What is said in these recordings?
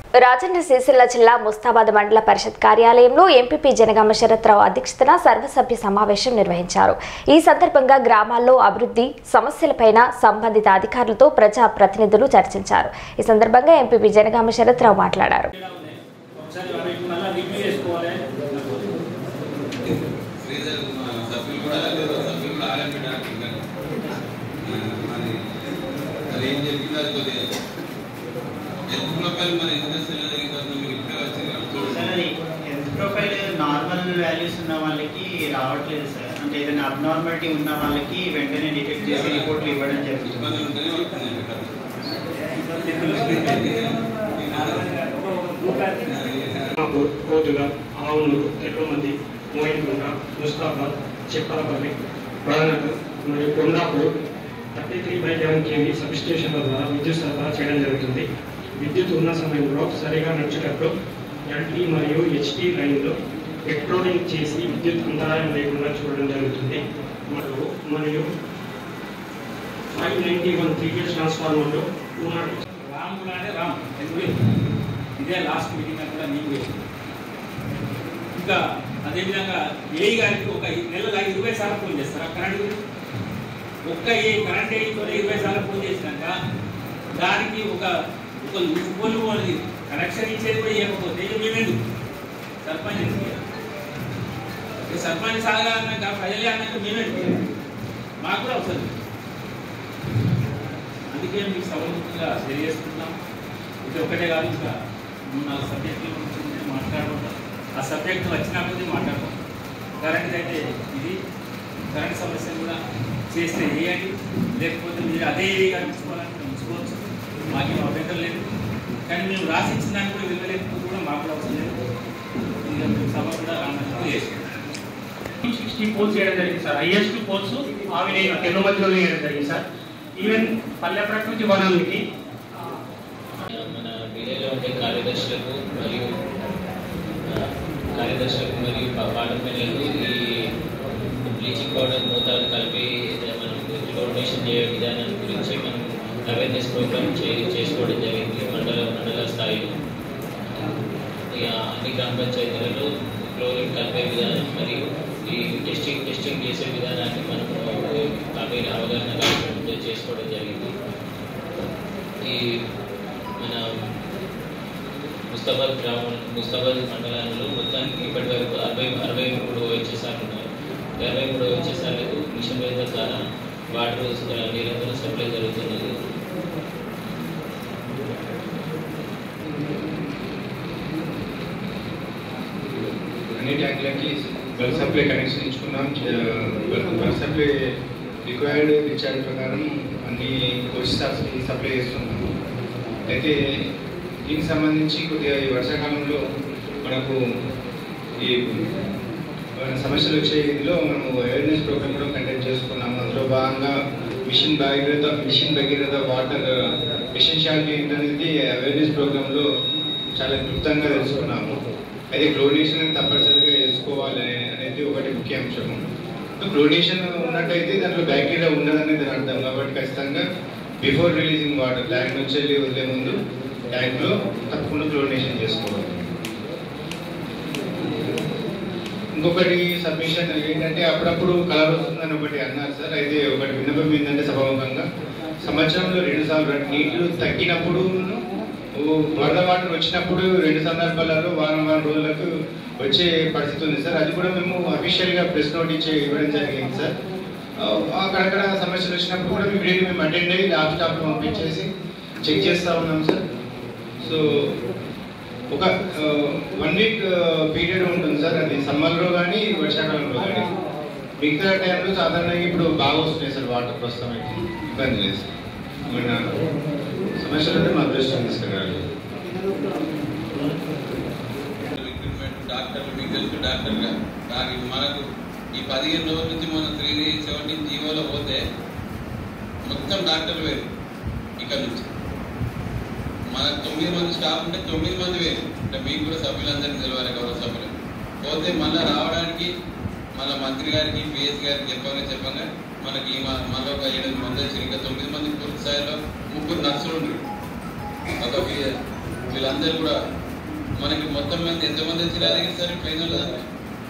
రాజన్న సిరిసిల్ల జిల్లా ముస్తాబాద్ మండల పరిషత్ కార్యాలయంలో ఎంపీపీ జనగామ శరత్రావు అధ్యక్షతన సర్వసభ్య సమావేశం నిర్వహించారు ఈ సందర్భంగా గ్రామాల్లో అభివృద్ధి సమస్యలపైన సంబంధిత అధికారులతో ప్రజా ప్రతినిధులు చర్చించారు ఈ సందర్భంగా ఎంపీపీ జనగామ శరత్రావు మాట్లాడారు ఒకసారి వాటిని మళ్ళీ రివ్యూ చేసుకోవాలి శ్రీధర్ మా సభ్యులు కూడా సభ్యులు కూడా ఆగంపెట్టారు ఇంకా మరి అది ఏం చెప్పిందో అది కొద్దిగా హెల్త్ ప్రొఫైల్ మన ఇన్సూరెన్స్ జరిగిన తర్వాత మీరు ఇప్పుడే వచ్చింది సార్ అది హెల్త్ ప్రొఫైల్ నార్మల్ వాల్యూస్ ఉన్న వాళ్ళకి రావట్లేదు సార్ అంటే ఏదైనా అబ్నార్మాలిటీ ఉన్న వాళ్ళకి వెంటనే డిటెక్ట్ చేసి రిపోర్ట్లు ఇవ్వడం జరుగుతుంది ఇబ్బంది ఉంటేనే వస్తుంది కదా నాగూర్ కోతుల ఆవునూరు ఎర్రమంది మోయిన్గుండ ముస్తాబాద్ చెప్పాపల్లి బాలనగర్ మరియు Kondapur thirty three by eleven KV sub స్టేషన్ల ద్వారా విద్యుత్ సరఫరా చేయడం జరుగుతుంది విద్యుత్ ఉన్న సమయంలో సరిగా నడిచేటట్లు ఎల్టీ మరియు హెచ్టీ లైన్లో పెట్రోలింగ్ చేసి విద్యుత్ అంతరాయం లేకుండా చూడడం జరుగుతుంది మరియు మరియు five ninety one three phase ట్రాన్స్ఫార్మర్లో టూ నాట్ రామ్ కూడా అంటే రామ్ ఎందుకు ఇదే లాస్ట్ మీటింగ్ అని కూడా నీకు వేసి ఇంకా అదేవిధంగా ఏఈ గారికి ఒక నెలగా ఇరవై సార్లు ఫోన్ చేస్తారా కరెంట్ గురించి ఒక్క ఏ కరెంట్ ఏఈతో ఇరవై సార్లు ఫోన్ చేసినాక దానికి ఒక ఒక లూపోలు అనేది కనెక్షన్ ఇచ్చేది కూడా ఇవ్వకపోతే ఇక మేమెందుకు సర్పంచ్ ఎందుకు ఇవ్వాలి? ఇక సర్పంచ్ సాగా అన్నాక ప్రజలే అన్నాక మేమెందుకు మాకు కూడా అవసరం లేదు. అందుకే మీకు సభముఖంగా తెలియజేస్తున్నాం ఇది ఒకటే కాదు ఇంకా మూడు నాలుగు సబ్జెక్టుల గురించి నేను మాట్లాడుకుంటాం ఆ సబ్జెక్ట్ వచ్చినా కొద్దీ మాట్లాడతాం కరెంట్ అయితే ఇది కరెంట్ సమస్యను కూడా చేస్తే వేయండి లేకపోతే మీరు అదే ఏరియా ఉంచుకోవాలంటే ఉంచుకోవచ్చు మాకేం అభ్యంతరం లేదు కానీ మేము రాసి ఇచ్చిన దాన్ని కూడా వెళ్ళలేకపోతే కూడా మాకు కూడా అవసరం లేదు ఇక మేము సభ కూడా రామని చేసాం సిక్స్టీ పోల్స్ చేయడం జరిగింది సార్ హైయెస్ట్ పోల్స్ ఆవిడ తెలుగు మధ్యలో చేయడం జరిగింది సార్ ఈవెన్ పల్లె ప్రకృతి వనానికి మన విలేజ్లో ఉండే కార్యదర్శులకు మరియు ఆ, కార్యదర్శులకు మరియు పార్లమెంట్లకు ఈ బ్లీచింగ్ పౌడర్ మోతాదు కలిపి మనం డొనేషన్ చేయ విధానం గురించి మనం అవేర్నెస్ ప్రోగ్రామ్ చే చేసుకోవడం జరిగింది మండల మండల స్థాయిలో ఇక అన్ని గ్రామ పంచాయతీలలో క్లోరిన్ కలిపే విధానం మరియు ఈ టెస్టింగ్ టెస్టింగ్ చేసే విధానాన్ని మనం అవే అవగాహన కార్యక్రమంతో చేసుకోవడం జరిగింది ఈ మన ముస్తాబాద్ గ్రామం ముస్తాబాద్ మండలంలో మొత్తానికి ఇప్పటి వరకు అరవై అరవై మూడు వచ్చేసార్లు ఉన్నారు అరవై మూడు వచ్చేసార్లకు మిషన్ వేద ద్వారా వాటర్ నిరంతరం సప్లై జరుగుతున్నది అన్ని ట్యాంకులకి బల్క్ సప్లై కనెక్షన్ ఇచ్చుకున్నాం బల్క్ సప్లై రిక్వైర్డ్ రీఛార్జ్ ప్రకారం అన్ని కోర్సెస్ సప్లై చేస్తున్నాము అయితే దీనికి సంబంధించి కొద్దిగా ఈ వర్షాకాలంలో మనకు ఈ మన సమస్యలు వచ్చే ఇదిలో మనము అవేర్నెస్ ప్రోగ్రామ్ కూడా కండక్ట్ చేసుకున్నాము అందులో భాగంగా mission Bhagiratha mission Bhagiratha water essentiality ఏంటనేది అవేర్నెస్ ప్రోగ్రాంలో చాలా క్లుప్తంగా తెలుసుకున్నాము అయితే క్లోరినేషన్ తప్పనిసరిగా వేసుకోవాలి అనేది ఒకటి ముఖ్య అంశము క్లోరినేషన్ ఉన్నట్టయితే దాంట్లో బ్యాక్టీరియా ఉండదనేది దాని అర్థం కాబట్టి ఖచ్చితంగా బిఫోర్ రిలీజింగ్ వాటర్ ట్యాంక్ నుంచి వెళ్ళి వదిలే ముందు ట్యాంక్లో తప్పకుండా క్లోరినేషన్ చేసుకోవాలి ఇంకొకటి సబ్మిషన్ ఏంటంటే అప్పుడప్పుడు కలర్ వస్తుందని ఒకటి అన్నారు సార్ అయితే ఒకటి విన్నపం ఏంటంటే సభాముఖంగా సంవత్సరంలో రెండు సార్లు నీళ్లు తగ్గినప్పుడు వరద వాటర్ వచ్చినప్పుడు రెండు సందర్భాలలో వారం వారం రోజులకు వచ్చే పరిస్థితి ఉంది సార్ అది కూడా మేము అఫీషియల్గా ప్రెస్ నోట్ ఇచ్చే ఇవ్వడం జరిగింది సార్ ఆ, అక్కడక్కడ సమస్యలు వచ్చినప్పుడు కూడా మేము ఇమీడియట్గా మేము అటెండ్ అయ్యి ల్యాబ్ స్టాఫ్ పంపించేసి చెక్ చేస్తూ ఉన్నాం సార్ సో ఒక వన్ వీక్ పీరియడ్ ఉంటుంది సార్ అది సమ్మర్లో కానీ వర్షాకాలంలో కానీ మిగతా టైంలో సాధారణంగా ఇప్పుడు బాగా వస్తున్నాయి సార్ వాటర్ ప్రస్తుతం అయితే ఇబ్బంది లేదు సార్ మన సమస్యలు అంటే మా దృష్టికి తీసుకురాలి రిక్రూట్మెంట్ డాక్టర్లు మీకు తెలుసు డాక్టర్గా కానీ మనకు ఈ పదిహేను రోజుల నుంచి మనం త్రీ సెవెంటీన్ జీవోలో పోతే మొత్తం డాక్టర్లు వేరు ఇక్కడ నుంచి మనకు తొమ్మిది మంది స్టాఫ్ ఉంటే తొమ్మిది మంది వేరు అంటే మీకు కూడా సభ్యులందరికీ తెలియాలి గౌరవ సభ్యులు పోతే మళ్ళీ రావడానికి మళ్ళీ మంత్రి గారికి పిఎస్ గారికి చెప్పగా చెప్పగా మనకి మ- మళ్ళీ ఒక ఎనిమిది మంది వచ్చి ఇంకా తొమ్మిది మంది పూర్తి స్థాయిలో ముగ్గురు నర్సులు ఉండరు ఒక వీళ్ళందరూ కూడా మనకి మొత్తం మంది ఎంతమంది వచ్చి అడిగిన సరే ట్రైన్ వాళ్ళు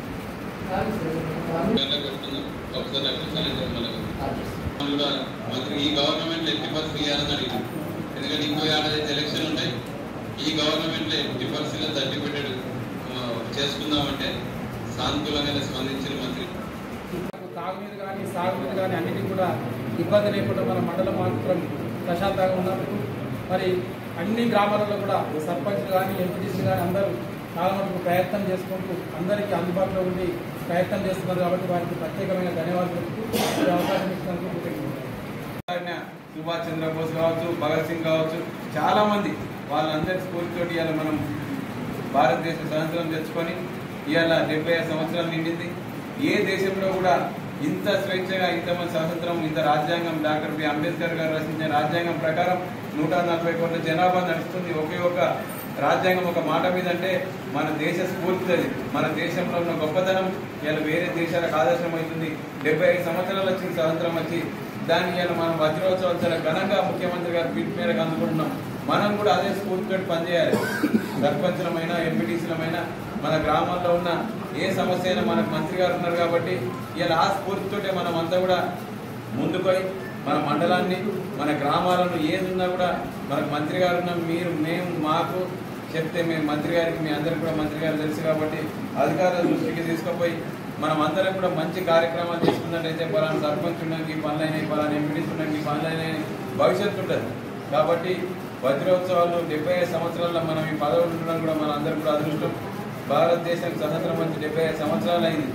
పెట్టుకుందాం ఒకసారి అట్లా సాయంత్రం మనకు వాళ్ళు కూడా మంత్రి ఈ గవర్నమెంట్ ఎట్టి పరిస్థితి ఇవ్వాలని అడిగింది ఎందుకంటే ఇంకో ఏడాది ఎలక్షన్ ఉంటాయి ఈ గవర్నమెంట్ ఎట్టి పరిస్థితిలో థర్టీ పెట్టాడు చేసుకుందామంటే సానుకూలంగానే స్పందించిన మంత్రి తాగునీరు కానీ సాగునీరు కానీ అన్నిటికీ కూడా ఇబ్బంది లేకుండా మన మండలం మాత్రం ప్రశాంతంగా ఉన్నందుకు మరి అన్ని గ్రామాలలో కూడా సర్పంచ్లు కానీ ఎంపీటీసీలు కానీ అందరూ చాలా మటుకు ప్రయత్నం చేసుకుంటూ అందరికీ అందుబాటులో ఉండి ప్రయత్నం చేస్తున్నారు కాబట్టి వారికి ప్రత్యేకమైన ధన్యవాదాలు చెప్తూ ఈ అవకాశం ఇచ్చినందుకు కృతజ్ఞతలు ఆయన సుభాష్ చంద్రబోస్ కావచ్చు భగత్ సింగ్ కావచ్చు చాలా మంది వాళ్ళందరి స్ఫూర్తితోటి ఇవాళ మనం భారతదేశ స్వతంత్రం తెచ్చుకొని ఇవాళ డెబ్బై ఐదు సంవత్సరాలు నిండింది ఏ దేశంలో కూడా ఇంత స్వేచ్ఛగా ఇంతమంది స్వాతంత్రం ఇంత రాజ్యాంగం డాక్టర్ బి అంబేద్కర్ గారు రచించిన రాజ్యాంగం ప్రకారం నూట నలభై కోట్ల జనాభా నడుస్తుంది ఒకే ఒక రాజ్యాంగం ఒక మాట మీద అంటే మన దేశ స్ఫూర్తి అది మన దేశంలో ఉన్న గొప్పతనం ఇలా వేరే దేశాలకు ఆదర్శం అవుతుంది డెబ్బై ఐదు సంవత్సరాలు వచ్చింది స్వాతంత్రం వచ్చి దాన్ని ఇలా మనం వజ్రోత్సవాలు చాలా ఘనంగా ముఖ్యమంత్రి గారు పిలుపు మేరకు అందుకుంటున్నాం మనం కూడా అదే స్ఫూర్తితో పనిచేయాలి సర్పంచులమైనా ఎంపీటీసీలమైనా మన గ్రామాల్లో ఉన్న ఏ సమస్య అయినా మనకు మంత్రి గారు ఉన్నారు కాబట్టి ఇలా ఆ స్ఫూర్తితోటే మనం అంతా కూడా ముందుకొని మన మండలాన్ని మన గ్రామాలను ఏది ఉన్నా కూడా మనకు మంత్రి గారు ఉన్న మీరు మేము మాకు చెప్తే మేము మంత్రి గారికి మీ అందరికి కూడా మంత్రి గారు తెలుసు కాబట్టి అధికారుల దృష్టికి తీసుకుపోయి మనం అందరం కూడా మంచి కార్యక్రమాలు తీసుకున్నట్టయితే పలానా సర్పంచ్ ఉండడానికి పనులైనవి పలానా ఎంపీడీస్ ఉండడానికి పనులైనవి భవిష్యత్తు ఉంటుంది కాబట్టి వజ్రోత్సవాలు డెబ్బై ఐదు సంవత్సరాల్లో మనం ఈ పదవులు ఉండడం కూడా మన అందరం కూడా అదృష్టం భారతదేశానికి స్వతంత్రం వచ్చి డెబ్బై ఐదు సంవత్సరాలు అయింది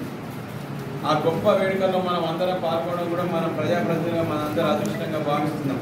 ఆ గొప్ప వేడుకల్లో మనం అందరం పాల్గొనడం కూడా మనం ప్రజాప్రతినిధిగా మన అందరం అదృష్టంగా భావిస్తున్నాం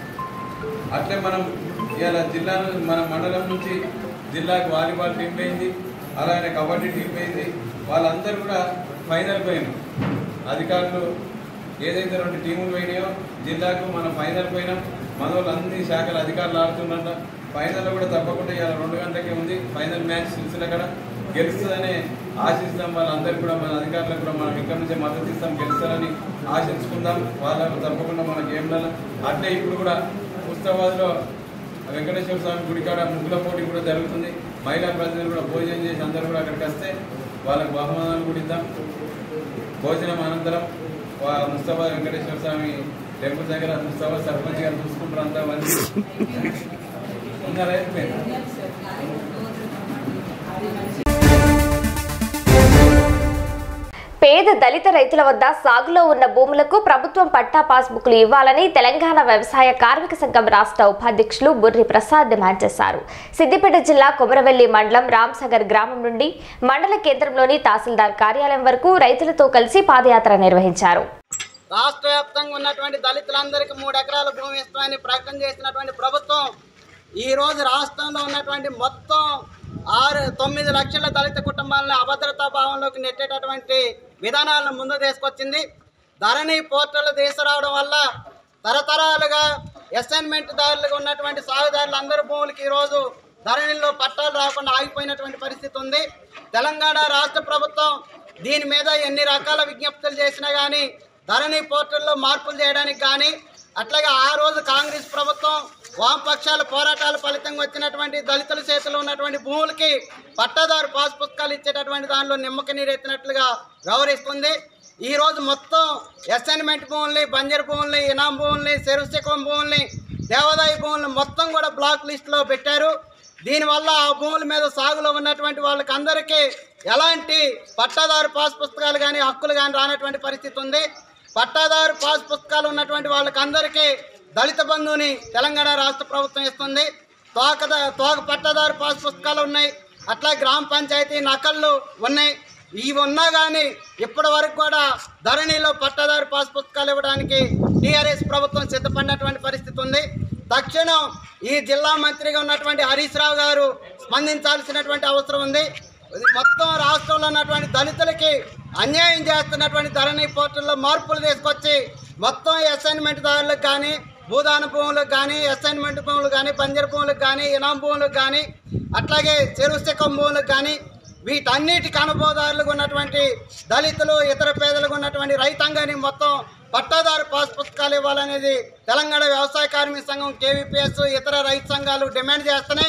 అట్లే మనం ఇలా జిల్లా నుంచి మన మండలం నుంచి జిల్లాకు వాలీబాల్ టీం పోయింది అలానే కబడ్డీ టీం పోయింది వాళ్ళందరూ కూడా ఫైనల్ పోయినారు అధికారులు ఏదైతే రెండు టీములు పోయినాయో జిల్లాకు మనం ఫైనల్ పోయినాం మన వాళ్ళు అన్ని శాఖల అధికారులు ఆడుతున్నట్ట ఫైనల్లో కూడా తప్పకుండా ఇవాళ రెండు గంటలకే ఉంది ఫైనల్ మ్యాచ్ సిల్సిల కూడా గెలుస్తుందని ఆశిస్తాం వాళ్ళందరికీ కూడా మన అధికారులకు కూడా మనం ఇక్కడ నుంచే మద్దతు ఇస్తాం గెలుస్తారని ఆశించుకుందాం వాళ్ళకు తప్పకుండా మన గేమ్లలో అట్లే ఇప్పుడు కూడా ఉత్సవాల్లో వెంకటేశ్వర స్వామి గుడికాడ ముగ్గుల పోటీ కూడా జరుగుతుంది మహిళా ప్రజలు కూడా భోజనం చేసి అందరూ కూడా అక్కడికి వస్తే వాళ్ళకి బహుమానాలు కూడా ఇద్దాం భోజనం అనంతరం వా ముస్తఫా వెంకటేశ్వర స్వామి టెంపుల్ దగ్గర ముస్తఫా సర్పంచ్ గారు చూసుకుంటారు అంతా మంది ఉన్నారా అయిపోయింది పేద దళిత రైతుల వద్ద సాగులో ఉన్న భూములకు ప్రభుత్వం పట్టా పాస్బుక్లు ఇవ్వాలని తెలంగాణ వ్యవసాయ కార్మిక సంఘం రాష్ట్ర ఉపాధ్యక్షులు బుర్రి ప్రసాద్ డిమాండ్ చేశారు సిద్దిపేట జిల్లా కొమరవెల్లి మండలం రామ్సాగర్ గ్రామం నుండి మండల కేంద్రంలోని తహసీల్దార్ కార్యాలయం వరకు రైతులతో కలిసి పాదయాత్ర నిర్వహించారు రాష్ట్ర వ్యాప్తంగా ఉన్నటువంటి దళితులందరికీ మూడు ఎకరాల భూమి ఇస్తామని ప్రకటన చేసినటువంటి ప్రభుత్వం ఈ రోజు రాష్ట్రంలో ఉన్నటువంటి మొత్తం ఆరు తొమ్మిది లక్షల దళిత కుటుంబాలను అభద్రతా భావంలోకి నెట్టేటటువంటి విధానాలను ముందు తీసుకొచ్చింది ధరణి పోర్టల్ తీసుకురావడం వల్ల తరతరాలుగా అసైన్మెంట్ దారులుగా ఉన్నటువంటి సాగుదారులు అందరి భూములకి ఈరోజు ధరణిలో పట్టాలు రాకుండా ఆగిపోయినటువంటి పరిస్థితి ఉంది తెలంగాణ రాష్ట్ర ప్రభుత్వం దీని మీద ఎన్ని రకాల విజ్ఞప్తులు చేసినా కానీ ధరణి పోర్టల్లో మార్పులు చేయడానికి కానీ అట్లాగే ఆ రోజు కాంగ్రెస్ ప్రభుత్వం వామపక్షాల పోరాటాల ఫలితంగా వచ్చినటువంటి దళితుల చేతిలో ఉన్నటువంటి భూములకి పట్టాదారు పాస్ పుస్తకాలు ఇచ్చేటటువంటి దానిలో నిమ్మక నీరు ఎత్తినట్లుగా వ్యవహరిస్తుంది ఈ రోజు మొత్తం అసైన్మెంట్ భూముల్ని బంజర్ భూముల్ని ఇనాం భూముల్ని చెరుశకం భూముల్ని దేవాదాయ భూముల్ని మొత్తం కూడా బ్లాక్ లిస్టులో పెట్టారు దీనివల్ల ఆ భూముల మీద సాగులో ఉన్నటువంటి వాళ్ళకి అందరికీ ఎలాంటి పట్టాదారు పాస్ పుస్తకాలు కానీ హక్కులు కానీ రానటువంటి పరిస్థితి ఉంది పట్టాదారు పాస్ పుస్తకాలు ఉన్నటువంటి వాళ్ళకి అందరికీ దళిత బంధువుని తెలంగాణ రాష్ట్ర ప్రభుత్వం ఇస్తుంది తోక తోక పట్టాదారు పాస్ పుస్తకాలు ఉన్నాయి అట్లా గ్రామ పంచాయతీ నకళ్ళు ఉన్నాయి ఇవి ఉన్నా కానీ ఇప్పటి వరకు కూడా ధరణిలో పట్టాదారు పాస్ పుస్తకాలు ఇవ్వడానికి టీఆర్ఎస్ ప్రభుత్వం సిద్ధపడినటువంటి పరిస్థితి ఉంది తక్షణం ఈ జిల్లా మంత్రిగా ఉన్నటువంటి హరీష్ రావు గారు స్పందించాల్సినటువంటి అవసరం ఉంది ఇది మొత్తం రాష్ట్రంలో ఉన్నటువంటి దళితులకి అన్యాయం చేస్తున్నటువంటి ధరణి పోర్టల్లో మార్పులు తీసుకొచ్చి మొత్తం అసైన్మెంట్ దారులకు కానీ భూదాన భూములకు కానీ అసైన్మెంట్ భూములు కానీ బంజర్ భూములకు కానీ ఇనాం భూములకు కానీ అట్లాగే చెరువు శకం భూములకు కానీ వీటన్నిటి కనుబోదారులకు ఉన్నటువంటి దళితులు ఇతర పేదలకు ఉన్నటువంటి రైతాంగాన్ని మొత్తం పట్టాదారు పాస్ పుస్తకాలు ఇవ్వాలనేది తెలంగాణ వ్యవసాయ కార్మిక సంఘం కేవీపీఎస్ ఇతర రైతు సంఘాలు డిమాండ్ చేస్తున్నాయి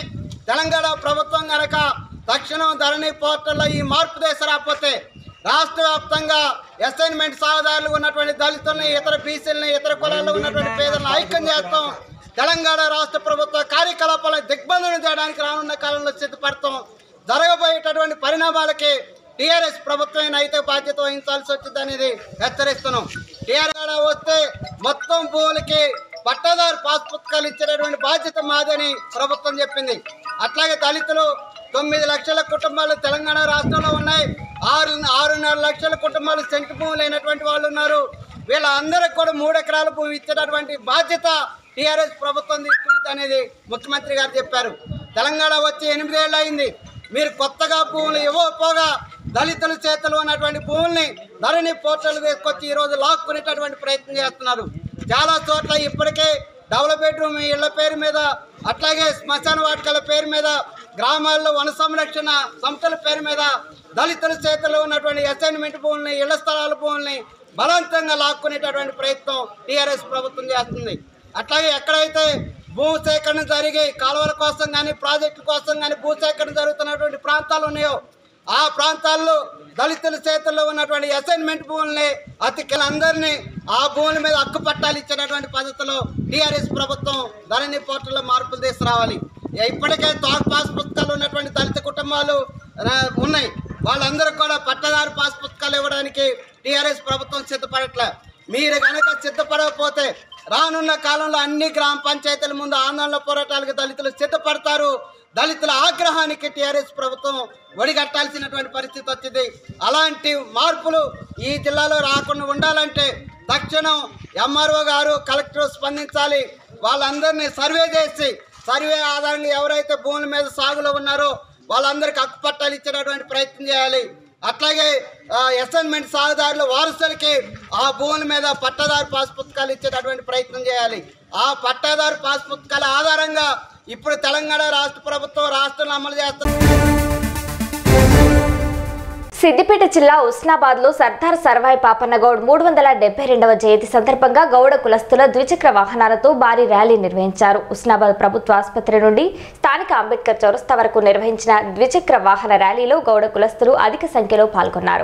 తెలంగాణ ప్రభుత్వం గనక తక్షణం ధరణి పోర్టల్లో ఈ మార్పు తీసుకురాకపోతే రాష్ట్ర వ్యాప్తంగా అసైన్మెంట్ సాగుదారులు ఉన్నటువంటి దళితుల్ని ఇతర బీసీలని ఇతర కులాల్లో ఉన్నటువంటి పేదలను ఐక్యం చేస్తాం తెలంగాణ రాష్ట్ర ప్రభుత్వ కార్యకలాపాలను దిగ్బంధనం చేయడానికి రానున్న కాలంలో సిద్ధపడతాం జరగబోయేటటువంటి పరిణామాలకి టీఆర్ఎస్ ప్రభుత్వమే నైతిక బాధ్యత వహించాల్సి వచ్చింది అనేది హెచ్చరిస్తున్నాం టీఆర్ఎస్ వస్తే మొత్తం భూములకి పట్టాదారు పాస్ పుస్తకాలు ఇచ్చేటటువంటి బాధ్యత మాదని ప్రభుత్వం చెప్పింది అట్లాగే దళితులు తొమ్మిది లక్షల కుటుంబాలు తెలంగాణ రాష్ట్రంలో ఉన్నాయి ఆరు ఆరున్నర లక్షల కుటుంబాలు సెంటు భూములు లేనటువంటి వాళ్ళు ఉన్నారు వీళ్ళందరికీ కూడా మూడు ఎకరాల భూమి ఇచ్చేటటువంటి బాధ్యత టీఆర్ఎస్ ప్రభుత్వం తీసుకుంది అనేది ముఖ్యమంత్రి గారు చెప్పారు తెలంగాణ వచ్చి ఎనిమిదేళ్ళు అయింది మీరు కొత్తగా భూములు ఇవ్వకపోగా దళితుల చేతులు ఉన్నటువంటి భూముల్ని ధరణి పోర్టల్ తీసుకొచ్చి ఈరోజు లాక్కునేటటువంటి ప్రయత్నం చేస్తున్నారు చాలా చోట్ల ఇప్పటికే డబుల్ బెడ్రూమ్ ఇళ్ల పేరు మీద అట్లాగే శ్మశాన వాటికల పేరు మీద గ్రామాల్లో వన సంరక్షణ సంస్థల పేరు మీద దళితుల చేతుల్లో ఉన్నటువంటి అసైన్మెంట్ భూముల్ని ఇళ్ల స్థలాల భూముల్ని బలవంతంగా లాక్కునేటటువంటి ప్రయత్నం టీఆర్ఎస్ ప్రభుత్వం చేస్తుంది అట్లాగే ఎక్కడైతే భూసేకరణ జరిగి కాలువల కోసం కానీ ప్రాజెక్టుల కోసం కానీ భూసేకరణ జరుగుతున్నటువంటి ప్రాంతాలు ఉన్నాయో ఆ ప్రాంతాల్లో దళితుల చేతుల్లో ఉన్నటువంటి అసైన్మెంట్ భూముల్ని అతికిల అందరినీ ఆ భూముల మీద హక్కు పట్టాలు ఇచ్చినటువంటి పద్ధతిలో టీఆర్ఎస్ ప్రభుత్వం ధరణి పోర్టల్లో మార్పులు తీసుకురావాలి ఇప్పటికే తాక్ పాస్ పుస్తకాలు ఉన్నటువంటి దళిత కుటుంబాలు ఆ, ఉన్నాయి వాళ్ళందరూ కూడా పట్టదారు పాస్ పుస్తకాలు ఇవ్వడానికి టీఆర్ఎస్ ప్రభుత్వం సిద్ధపడట్లే మీరు కనుక సిద్ధపడకపోతే రానున్న కాలంలో అన్ని గ్రామ పంచాయతీల ముందు ఆందోళన పోరాటాలకు దళితులు సిద్ధపడతారు దళితుల ఆగ్రహానికి టీఆర్ఎస్ ప్రభుత్వం ఒడిగట్టాల్సినటువంటి పరిస్థితి వచ్చింది అలాంటి మార్పులు ఈ జిల్లాలో రాకుండా ఉండాలంటే తక్షణం ఎంఆర్ఓ గారు కలెక్టర్ స్పందించాలి వాళ్ళందరినీ సర్వే చేసి సర్వే ఆధారంగా ఎవరైతే భూముల మీద సాగులో ఉన్నారో వాళ్ళందరికీ హక్కు పట్టాలు ఇచ్చేటటువంటి ప్రయత్నం చేయాలి అట్లాగే అసైన్మెంట్ సాగుదారుల వారసులకి ఆ భూముల మీద పట్టాదారు పాస్ పుస్తకాలు ఇచ్చేటటువంటి ప్రయత్నం చేయాలి ఆ పట్టాదారు పాస్ పుస్తకాల ఆధారంగా ఇప్పుడు తెలంగాణ రాష్ట్ర ప్రభుత్వం రాష్ట్రంలో అమలు చేస్తున్న సిద్దిపేట జిల్లా ఉస్నాబాద్ లో సర్దార్ సర్వాయి పాపన్నగౌడ్ మూడు వందల డెబ్బై రెండవ జయంతి సందర్భంగా గౌడ కులస్తుల ద్విచక్ర వాహనాలతో భారీ ర్యాలీ నిర్వహించారు ఉస్నాబాద్ ప్రభుత్వ ఆసుపత్రి నుండి స్థానిక అంబేద్కర్ చౌరస్తా వరకు నిర్వహించిన ద్విచక్ర వాహన ర్యాలీలో గౌడ కులస్తులు అధిక సంఖ్యలో పాల్గొన్నారు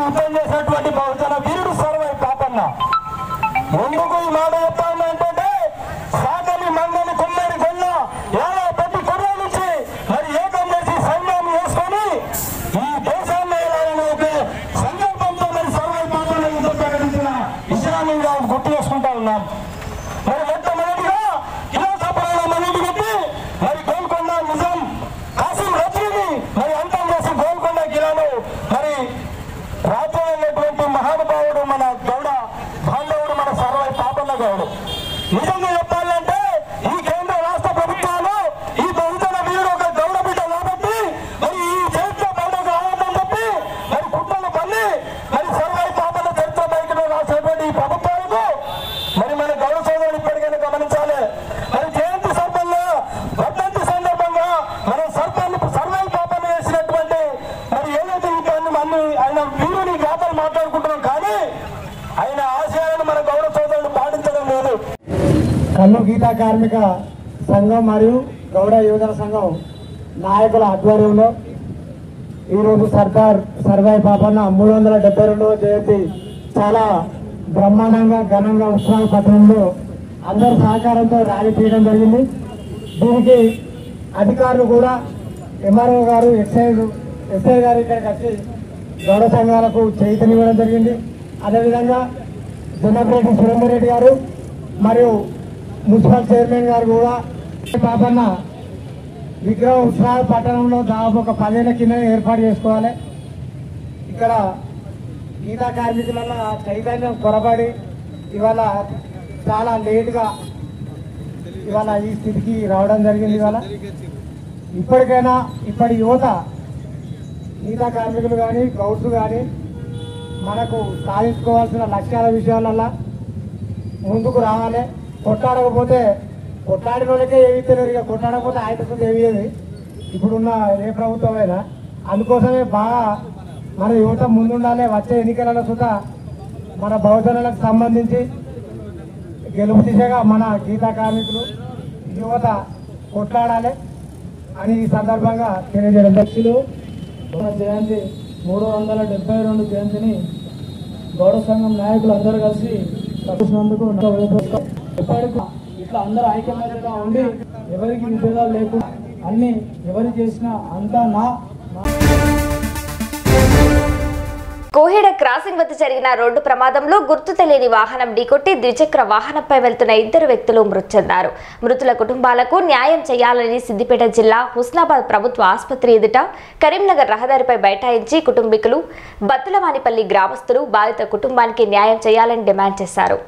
యుద్ధం చేసినటువంటి బహుజన వీరుడు సర్వై పాపన్న ఎందుకు ఈ మాట చెప్తాను అంటే సాగని మంగని కుమ్మరి గొల్ల ఎలా ప్రతి కుర్ర నుంచి మరి ఏకం చేసి సైన్యాన్ని వేసుకొని ఈ దేశాన్ని ఏలాలని ఒక సంకల్పంతో మరి సర్వై పాపన్న యుద్ధం ప్రకటించిన విషయాన్ని ఇంకా గుర్తు చేసుకుంటా ఉన్నాం మరి మొట్టమొదటిగా కిలోసపురంలో మనీటి పెట్టి మరి గోల్కొండ నిజాం కాసిం రత్రిని మరి అంతం చేసి గోల్కొండ కిలాను మరి రాజ్యమైనటువంటి మహానుభావుడు మన గౌడ బాంధవుడు మన సర్వై పాపన్న గౌడు నిజంగా చెప్పాలంటే ఈ కేంద్ర రాష్ట్ర ప్రభుత్వాలు ఈ బహుజన వీరుడు ఒక గౌడ బిడ్డ కాబట్టి మరి ఈ చరిత్ర పండుగ ఆనందం చెప్పి మరి కుట్రలు పల్లి మరి సర్వై పాపన్న చరిత్ర బయటలో రాసినటువంటి ఈ ప్రభుత్వాలకు మరి మన గౌడ సోదరులు ఇప్పటికైనా గమనించాలి మరి జయంతి సందర్భంగా వర్ధంతి సందర్భంగా మన సర్పంచ్ సర్వై పాపన వేసినటువంటి మరి ఏదైతే ఇంకా అన్ని ఆయన వీరుని గాథలు మాట్లాడుకుంటున్నాం కానీ ఆయన ఆశయాలను మన గౌడ సోదరులు పాటించడం లేదు కల్లు గీతా కార్మిక సంఘం మరియు గౌడ యువజన సంఘం నాయకుల ఆధ్వర్యంలో ఈరోజు సర్కార్ సర్వై పాపన్న మూడు వందల డెబ్బై రెండవ జయంతి చాలా బ్రహ్మాండంగా ఘనంగా ఉత్సవ పట్టణంలో అందరి సహకారంతో ర్యాలీ తీయడం జరిగింది దీనికి అధికారులు కూడా ఎంఆర్ఓ గారు ఎక్సైజ్ ఎస్ఐ గారు ఇక్కడికి వచ్చి గౌడ సంఘాలకు చైతన్యవ్వడం జరిగింది అదేవిధంగా జనపరెడ్డి సురేందర్ రెడ్డి గారు మరియు మున్సిపల్ చైర్మన్ గారు కూడా పాపన్న విగ్రహం ఉత్సవ పట్టణంలో దాదాపు ఒక పదేళ్ల కింద ఏర్పాటు చేసుకోవాలి ఇక్కడ గీతా కార్మికుల చైతన్యం కొరబడి ఇవాళ చాలా లేటుగా ఇవాళ ఈ స్థితికి రావడం జరిగింది ఇవాళ ఇప్పటికైనా ఇప్పటి యువత గీతా కార్మికులు కానీ గౌడ్స్ కానీ మనకు సాధించుకోవాల్సిన లక్ష్యాల విషయాలల్లో ముందుకు రావాలి కొట్లాడకపోతే కొట్లాడిన వాళ్ళకే ఏమి తెలియదు ఇక కొట్లాడకపోతే ఆయనకు తెలియదు ఇప్పుడున్న ఏ ప్రభుత్వం అయినా అందుకోసమే బాగా మన యువత ముందుండాలి వచ్చే ఎన్నికలలో సుధా మన బహుజనులకు సంబంధించి గెలుపు దిశగా మన గీతా కార్మికులు యువత కొట్లాడాలి అని ఈ సందర్భంగా తెలియజేయడం దక్షులు మన జయంతి మూడు వందల డెబ్బై రెండు జయంతిని గౌడ సంఘం నాయకులు అందరూ కలిసి తప్పించినందుకు నా హృదయపూర్వక ఎప్పటికీ ఇట్లా అందరూ ఐక్యమత్యంగా ఉండి ఎవరికి విభేదాలు లేకుండా అన్ని ఎవరు చేసినా అంతా నా కోహెడ క్రాసింగ్ వద్ద జరిగిన రోడ్డు ప్రమాదంలో గుర్తు తెలియని వాహనం ఢీకొట్టి ద్విచక్ర వాహనంపై వెళ్తున్న ఇద్దరు వ్యక్తులు మృతి చెందారు మృతుల కుటుంబాలకు న్యాయం చేయాలని సిద్దిపేట జిల్లా హుస్నాబాద్ ప్రభుత్వ ఆసుపత్రి ఎదుట కరీంనగర్ రహదారిపై బైఠాయించి కుటుంబీకులు బత్తులవానిపల్లి గ్రామస్తులు బాధిత కుటుంబానికి న్యాయం చేయాలని డిమాండ్ చేశారు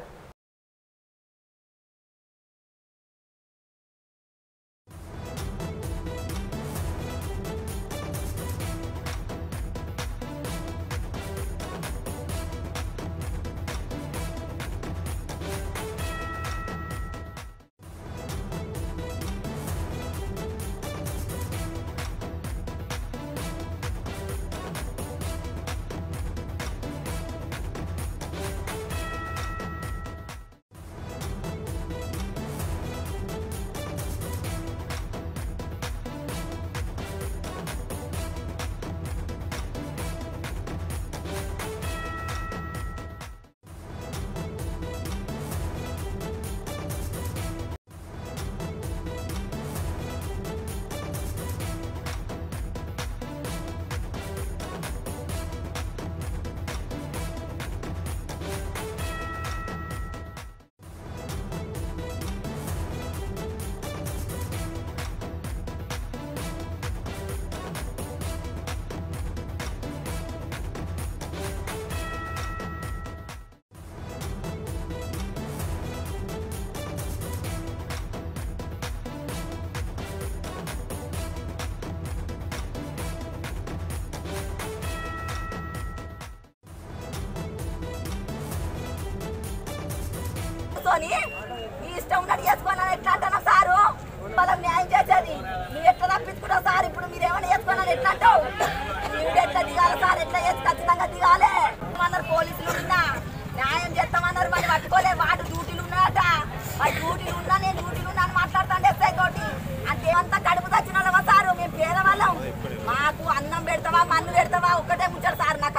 కూర్చొని నీ ఇష్టం ఉన్నట్టు చేసుకోవాలని ఎట్లా అంటున్నావు సారు వాళ్ళకి న్యాయం చేసేది నువ్వు ఎట్లా తప్పించుకున్నావు సార్ ఇప్పుడు మీరు ఏమైనా చేసుకోవాలని ఎట్లా అంటావు నువ్వు ఎట్లా దిగాలి సార్ ఎట్లా చేసి ఖచ్చితంగా దిగాలి అన్నారు పోలీసులు ఉన్నా న్యాయం చేస్తామన్నారు మరి పట్టుకోలే వాడు డ్యూటీలు ఉన్నాడట వాడు డ్యూటీలు ఉన్నా నేను డ్యూటీలు ఉన్నా అని మాట్లాడుతాను ఎస్ఐ తోటి అంతేమంతా కడుపు తెచ్చిన వాళ్ళమా సారు మేము పేదవాళ్ళం మాకు అన్నం పెడతావా మన్ను పెడతావా ఒక్కటే ముచ్చాడు సార్ నాకు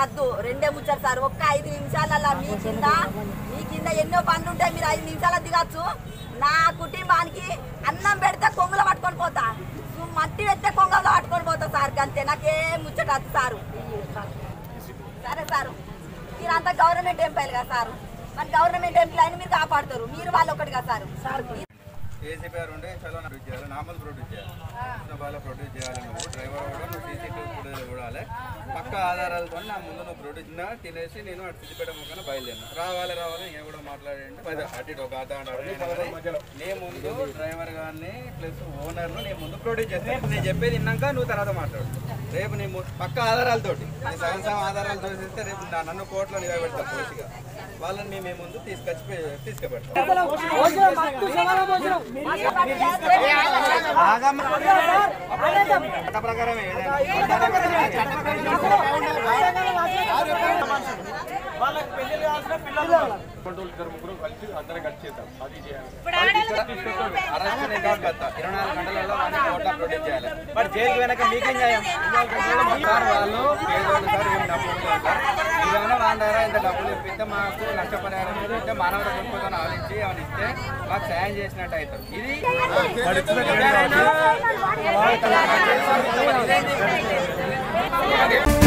వద్దు రెండే ముచ్చారు సార్ ఒక్క ఐదు నిమిషాలలో మీ కింద మీ కింద ఎన్నో పనులు ఉంటాయి మీరు ఐదు నిమిషాలు దిగచ్చు నా కుటుంబానికి అన్నం పెడితే కొంగులో పట్టుకొని పోతా నువ్వు మట్టి పెడితే కొంగలో పట్టుకొని పోతా సార్ అంతే నాకేం ముచ్చట వద్దు సారు సరే సారు మీరంతా గవర్నమెంట్ ఎంప్లాయలు కదా సారు మరి గవర్నమెంట్ ఎంప్లాయీని మీరు కాపాడతారు మీరు వాళ్ళు ఒకటి కదా సార్ సార్ ఏసీపీఆర్ ఉంటే చలో ప్రొడ్యూస్ చేయాలి నార్మల్ ప్రొడ్యూస్ చేయాలి బాగా ప్రొడ్యూస్ చేయాలి నువ్వు డ్రైవర్ కూడా నువ్వు సీసీటీవీ ఫుటేజ్ చూడాలి పక్క ఆధారాలతో నా ముందు నువ్వు ప్రొడ్యూస్ తిన్నా తినేసి నేను అటు సిద్దిపేట ముఖాన బయలుదేరిన రావాలి రావాలి నేను కూడా మాట్లాడండి పది అటు ఇటు ఒక ఆట ఆడాలి నేను ముందు డ్రైవర్ గారిని ప్లస్ ఓనర్ను నేను ముందు ప్రొడ్యూస్ చేస్తాను నేను చెప్పేది విన్నాక నువ్వు తర్వాత మాట్లాడు రేపు నీ ము- పక్క ఆధారాలతోటి నీ సగం సగం ఆధారాలు చూసిస్తే రేపు నా- నన్ను కోర్టులో నిలబెడతా పోలీసుగా వాళ్ళని మేము మీ ముందు తీసుకొచ్చి పె- తీసుకుపెడతాం చట్ట ప్రకారమే వాళ్ళకి పెళ్లి కావాల్సిన పిల్లలు అరెస్ట్ రికార్డ్ పెడతా ఇరవై నాలుగు గంటలలో వాడిని కోర్టులో ప్రొడ్యూస్ చేయాలి మరి జైలుకి వెనక మీకేం చేయం సార్ వాళ్ళు పేదోళ్ళు సార్ ఏం డబ్బులు లేదు సార్ ఇదేమైనా వాళ్ళ దగ్గర ఇంత డబ్బులు ఇప్పిస్తే మాకు నష్టపరిహారం ఇప్పిస్తే మానవ దృక్పథం ఆలోచించి ఏమైనా ఇస్తే మాకు సాయం చేసినట్టు అవుతారు ఇది వాడు ఇచ్చిన